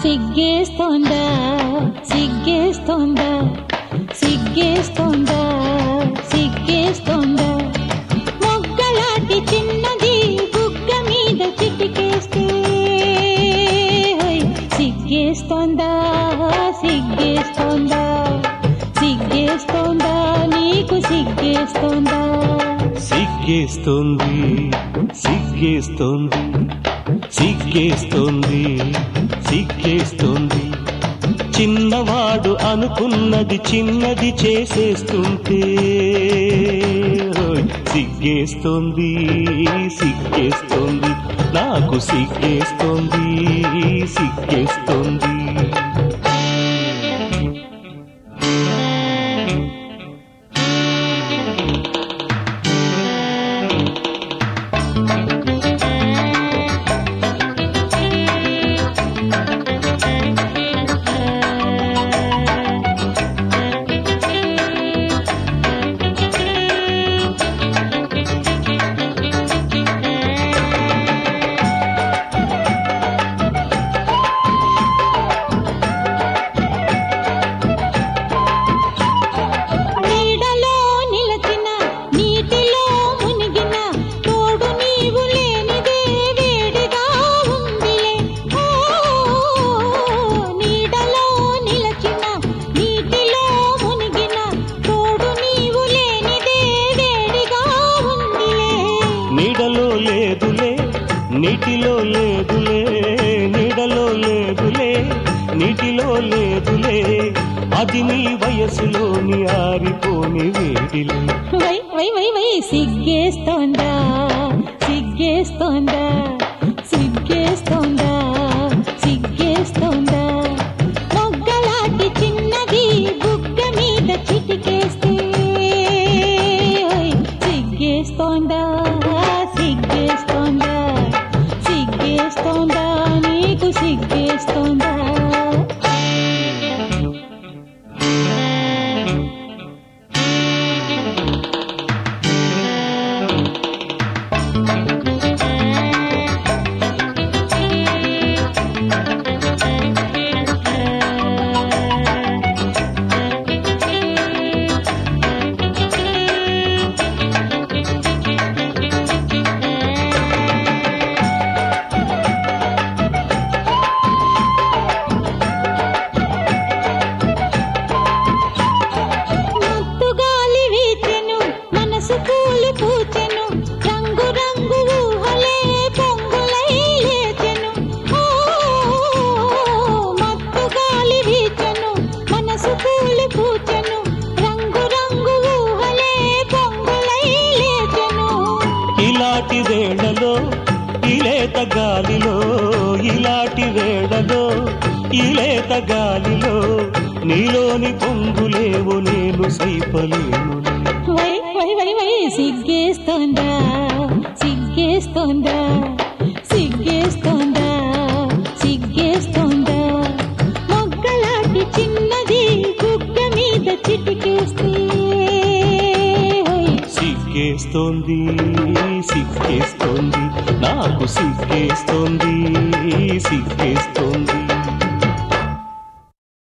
సిగ్గేస్తోందా సిగ్గేస్తోందా సిగ్గేస్తోందా సిగ్గేస్తోందా మొగ్గలాంటి చిన్నది బుగ్గ మీద చిటికేస్తే హోయ్, సిగ్గేస్తోందా సిగ్గేస్తోందా సిగ్గేస్తోందా నీకు సిగ్గేస్తోందా సిగ్గేస్తోంది సిగ్గేస్తోంది సిగ్గేస్తోంది సిగ్గేస్తోంది చిన్నవాడు అనుకున్నది చిన్నది చేసేస్తుంటే ఓయ్, సిగ్గేస్తోంది సిగ్గేస్తోంది నాకు సిగ్గేస్తోంది సిగ్గేస్తోంది నీడలో నిలచిన నీటిలో మునిగిన తోడు నీవు లేనిదే వేడిగా ఉందిలే ఓ నీడలో నిలచిన నీటిలో మునిగిన తోడు నీవు లేనిదే వేడిగా ఉందిలే నీడలో లేదులే నీటిలో లేదులే నీడలో లేదులే నీటిలో లేదులే అది నీ వయసులోని ఆరిపోని వేడిలే వై వై వై వై సిగ్గేస్తోందా సిగ్గేస్తోందా సిగ్గేస్తోందా సిగ్గేస్తోందా మొగ్గలాంటి చిన్నది బుగ్గ మీద చిటికేస్తే ఓయ్, సిగ్గేస్తోందా సిగ్గేస్తోందా సిగ్గేస్తోందా నీకు సిగ్గేస్తోందా మత్తు గాలి వీచెను మనసు పూలు పూచెను రంగు రంగు ఊహలే పొంగులై లేచెను ఓ మత్తు గాలి వీచెను మనసు పూలు పూచెను రంగు రంగు ఊహలే పొంగులై లేచెను ఇలాంటి వేళలో ఇలేత గాలిలో ఇలాంటి వేళలో ఇలేత గాలిలో నీలోని పొంగులేవు నేను సైపలేను వై వై వై వై సిగ్గేస్తోందా సిగ్గేస్తోందా సిగ్గేస్తోందా సిగ్గేస్తోందా మొగ్గలాంటి చిన్నది బుగ్గ మీద చిటికేస్తే హోయ్, సిగ్గేస్తోంది సిగ్గేస్తోంది నాకు సిగ్గేస్తోంది సిగ్గేస్తోంది